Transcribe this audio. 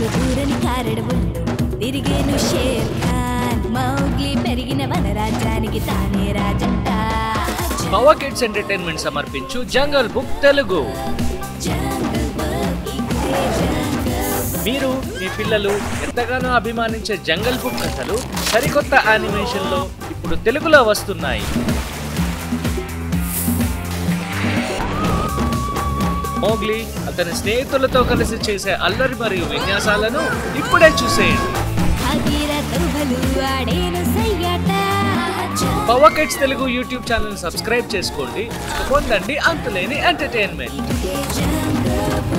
ఊరు ఊరని కారడవుల్లో తిరిగేను షేర్ ఖాన్ మౌగ్లీ పెరిగిన వనరాజ్యానికి తానే రాజంట పవర్ కిడ్స్ ఎంటర్టైన్మెంట్ సమర్పించు jungle book Telugu jungle book ఇదే జంగల్ బుక్. మీరు మీ పిల్లలు ఎంతగానో అభిమానించే జంగల్ బుక్ కథలు సరికొత్త యానిమేషన్ లో ఇప్పుడు తెలుగులో వస్తున్నాయి మోగ్లీ అతని స్నేహితులతో కలిసి చేసే అల్లరి మరియు విన్యాసాలను ఇప్పుడే చూసేయండి భగీరథులు ఆడేను సయ్యాట Power Kids Telugu YouTube channel subscribe చేసుకోండి పొందండి అంతులేని ఎంటర్టైన్మెంట్ జంగల్ బుక్